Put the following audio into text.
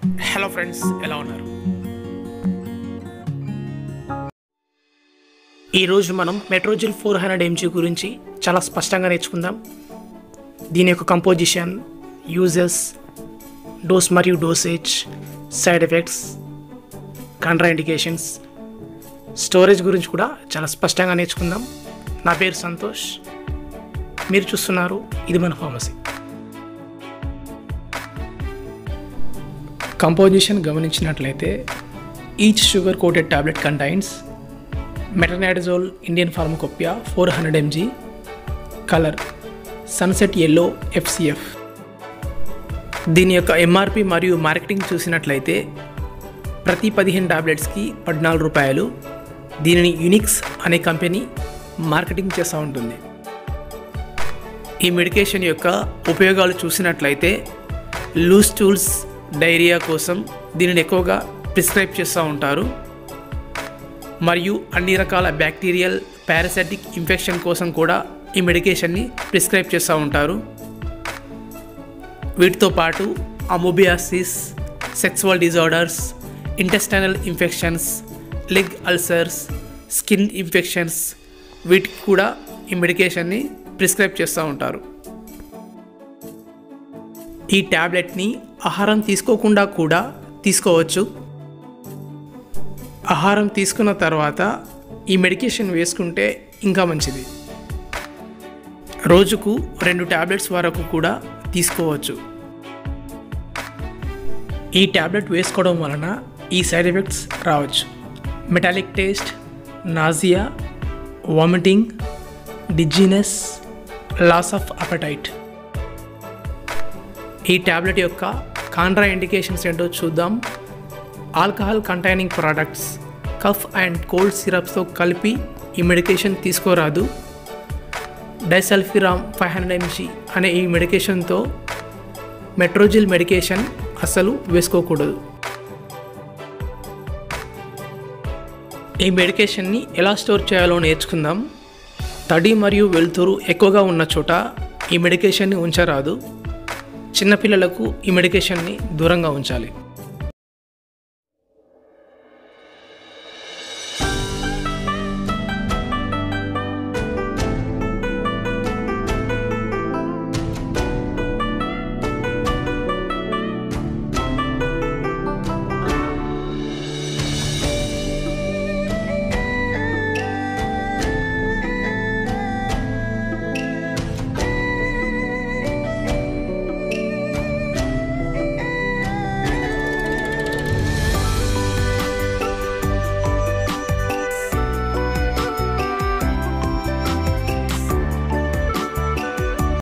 hello friends ఎలా ఉన్నారు ఈరోజు మనం మెట్రోజిల్ ఫోర్ హండ్రెడ్ ఎంజీ గురించి చాలా స్పష్టంగా నేర్చుకుందాం దీని యొక్క కంపోజిషన్ యూజెస్ డోస్ మరియు dosage side effects contraindications storage గురించి కూడా చాలా స్పష్టంగా నేర్చుకుందాం నా పేరు సంతోష్ మీరు చూస్తున్నారు ఇది మన ఫార్మసీ కంపోజిషన్ గమనించినట్లయితే each sugar coated tablet contains metronidazole Indian pharmacopoeia four hundred MG colour sunset yellow FCF దీని యొక్క ఎంఆర్పి మరియు మార్కెటింగ్ చూసినట్లయితే ప్రతి పదిహేను టాబ్లెట్స్కి పద్నాలుగు రూపాయలు దీనిని యునిక్స్ అనే కంపెనీ మార్కెటింగ్ చేస్తూ ఉంటుంది ఈ మెడికేషన్ యొక్క ఉపయోగాలు చూసినట్లయితే లూజ్ టూల్స్ డైరియా కోసం దీనిని ఎక్కువగా ప్రిస్క్రైబ్ చేస్తూ ఉంటారు మరియు అన్ని రకాల బ్యాక్టీరియల్ పారాసైటిక్ ఇన్ఫెక్షన్ కోసం కూడా ఈ మెడికేషన్ని ప్రిస్క్రైబ్ చేస్తూ ఉంటారు వీటితో పాటు amoebiasis sexual disorders intestinal infections leg ulcers skin infections వీటికి కూడా ఈ మెడికేషన్ని ప్రిస్క్రైబ్ చేస్తూ ఉంటారు ఈ ట్యాబ్లెట్ని ఆహారం తీసుకోకుండా కూడా తీసుకోవచ్చు ఆహారం తీసుకున్న తర్వాత ఈ మెడికేషన్ వేసుకుంటే ఇంకా మంచిది రోజుకు రెండు ట్యాబ్లెట్స్ వరకు కూడా తీసుకోవచ్చు ఈ ట్యాబ్లెట్ వేసుకోవడం వలన ఈ సైడ్ ఎఫెక్ట్స్ రావచ్చు metallic taste nausea vomiting dizziness loss of appetite ఈ ట్యాబ్లెట్ యొక్క కాంట్రా ఇండికేషన్స్ ఏంటో చూద్దాం alcohol containing products cough and cold సిరప్స్తో కలిపి ఈ మెడికేషన్ తీసుకోరాదు డైసల్ఫిరామ్ ఫైవ్ హండ్రెడ్ ఎంజీ అనే ఈ మెడికేషన్తో మెట్రోజిల్ మెడికేషన్ అసలు వేసుకోకూడదు ఈ మెడికేషన్ని ఎలా స్టోర్ చేయాలో నేర్చుకుందాం తడి మరియు వెలుతురు ఎక్కువగా ఉన్న చోట ఈ మెడికేషన్ని ఉంచరాదు చిన్నపిల్లలకు ఈ మెడికేషన్ని దూరంగా ఉంచాలి